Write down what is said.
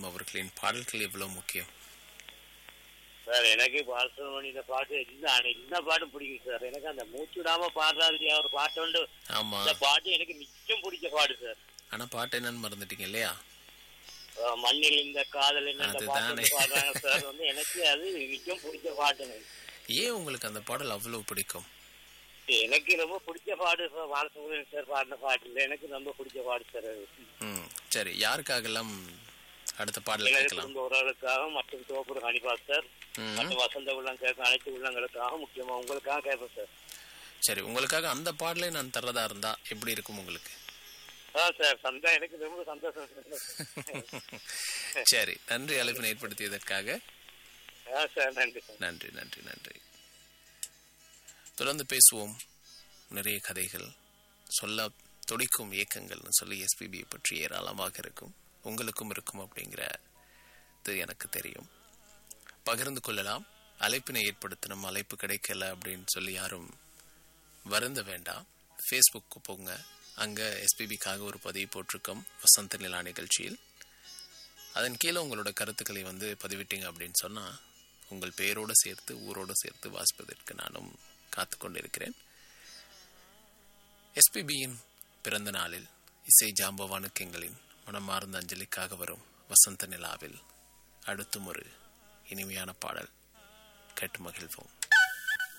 பாலசுப்ரமணியம் அவர்களின் பாடல்கள் எவ்வளவு முக்கியம் சார் எனக்கு பாலசுப்ரமணிய பாட்டு எல்லா எல்லா பாட்டும் பிடிக்கும் சார் எனக்கு அந்த மூச்சு விடாம பாடுறாரு இல்லையா ஒரு பாட்டு உண்டு ஆமா அந்த பாட்டு எனக்கு நிச்சயம் பிடிச்ச பாடு சார் ஆனா பாட்டு என்னன்னு மறந்துட்டீங்க இல்லையா அஹ் மண்ணில் இந்த காதல் என்ன இந்த பாட்டு அதுதானே. வந்து பாடுறாங்க சார் வந்து எனக்கு அது நிச்சயம் பிடிச்ச பாட்டுங்க ஏன் உங்களுக்கு அந்த பாடல் அவ்வளவு பிடிக்கும் எனக்கு ரொம்ப பிடிச்ச பாடு சார் பாலசுப்ரமணியன் சார் பாடின பாட்டு இல்லை எனக்கு ரொம்ப பிடிச்ச பாடு சார் அது ம் சரி யாருக்காகலாம் அடுத்த பாடலை எனது கேட்கலாம் குடும்ப உறவுகளுக்காக மற்றும் தோப்பூர் ஹனிபா சார் ம் மற்றும் வசந்த உள்ளம் கேட்க அனைத்து உள்ளங்களுக்காக முக்கியமா உங்களுக்காக கேட்பேன் சார் சரி உங்களுக்காக அந்த பாடலை நான் தர்றதா இருந்தா எப்படி இருக்கும் உங்களுக்கு ஆ சார் சந்தா எனக்கு ரொம்ப சந்தோஷம் சார் சரி நன்றி அழைப்பினை ஏற்படுத்தியதற்காக ஆ சார் நன்றி சார் நன்றி நன்றி நன்றி தொடர்ந்து பேசுவோம் நிறைய கதைகள் சொல்ல துடிக்கும் இயக்கங்கள்னு சொல்லி எஸ்பிபி பற்றி ஏராளமாக இருக்கும் உங்களுக்கும் இருக்கும் அப்படிங்கிறது எனக்கு தெரியும் பகிர்ந்து கொள்ளலாம் அழைப்பினை ஏற்படுத்தணும் அழைப்பு கிடைக்கல அப்படின்னு சொல்லி யாரும் வருந்த வேண்டாம் ஃபேஸ்புக்கு போங்க அங்கே எஸ்பிபிக்காக ஒரு பதிவு போட்டிருக்கோம் வசந்த நிலா நிகழ்ச்சியில் அதன் கீழே உங்களோட கருத்துக்களை வந்து பதிவிட்டீங்க அப்படின்னு சொன்னால் உங்கள் பெயரோடு சேர்த்து ஊரோடு சேர்த்து வாசிப்பதற்கு நானும் காத்து கொண்டிருக்கிறேன் எஸ்பிபியின் பிறந்த நாளில் இசை ஜாம்பவானுக்கு எங்களின் மனமார்ந்த அஞ்சலிக்காக வரும் வசந்த நிலாவில் அடுத்தும் ஒரு இனிமையான பாடல் கேட்டு மகிழ்வோம்